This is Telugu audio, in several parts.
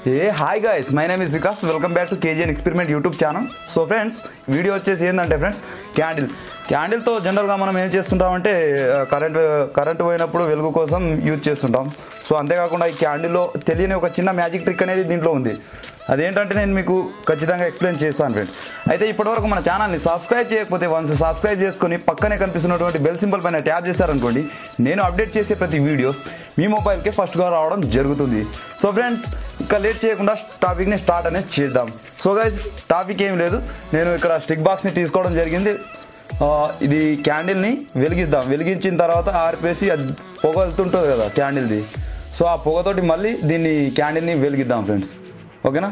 A hi guys my name is Vikas welcome back to KGN experiment YouTube channel so friends video వచ్చేసి ఏంటంటే ఫ్రెండ్స్ క్యాండిల్ క్యాండిల్తో జనరల్గా మనం ఏం చేస్తుంటామంటే కరెంట్ కరెంట్ పోయినప్పుడు వెలుగు కోసం యూజ్ చేస్తుంటాం సో అంతేకాకుండా ఈ క్యాండిల్లో తెలియని ఒక చిన్న మ్యాజిక్ ట్రిక్ అనేది దీంట్లో ఉంది అదేంటంటే నేను మీకు ఖచ్చితంగా ఎక్స్ప్లెయిన్ చేస్తాను ఫ్రెండ్ అయితే ఇప్పటివరకు మన ఛానల్ని సబ్స్క్రైబ్ చేయకపోతే వన్స్ సబ్స్క్రైబ్ చేసుకొని పక్కనే కనిపిస్తున్నటువంటి బెల్ సింబల్ పైన ట్యాప్ చేశారనుకోండి నేను అప్డేట్ చేసే ప్రతి వీడియోస్ మీ మొబైల్కి ఫస్ట్గా రావడం జరుగుతుంది సో ఫ్రెండ్స్ ఇంకా లేట్ చేయకుండా టాపిక్ని స్టార్ట్ అనేది చేద్దాం సో గైస్ టాపిక్ ఏం లేదు నేను ఇక్కడ స్టిక్ బాక్స్ని తీసుకోవడం జరిగింది ఆ, ఇది క్యాండిల్ని వెలిగిద్దాం వెలిగించిన తర్వాత ఆర్పేసి అది పొగ వెళ్తుంటుంది కదా క్యాండిల్ది సో ఆ పొగతోటి మళ్ళీ దీన్ని క్యాండిల్ని వెలిగిద్దాం ఫ్రెండ్స్ ఓకేనా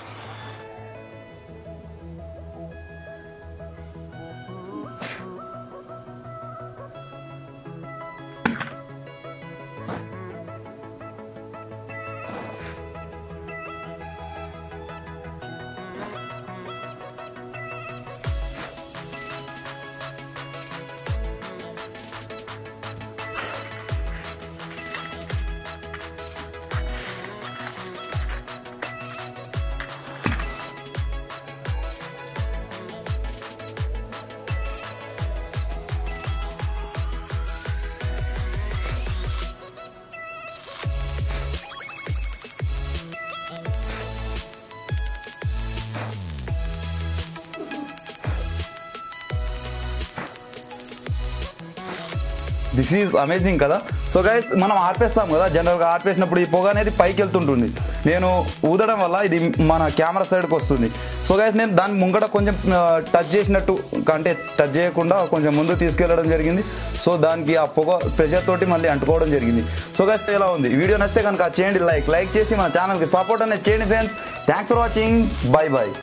దిస్ ఈజ్ అమేజింగ్ కదా సో గైస్ మనం ఆర్పేస్తాం కదా జనరల్గా ఆర్పేసినప్పుడు ఈ పొగ అనేది పైకి వెళ్తుంటుంది నేను ఊదడం వల్ల ఇది మన కెమెరా సైడ్కి వస్తుంది సో గైస్ నేను దాని ముంగట కొంచెం టచ్ చేసినట్టు అంటే టచ్ చేయకుండా కొంచెం ముందు తీసుకెళ్ళడం జరిగింది సో దానికి ఆ పొగ ప్రెషర్ తోటి మళ్ళీ అంటుకోవడం జరిగింది సో గైస్ ఎలా ఉంది వీడియో నచ్చితే కనుక చేయండి లైక్ లైక్ చేసి మన ఛానల్కి సపోర్ట్ అనేది చేయండి friends thanks for watching bye bye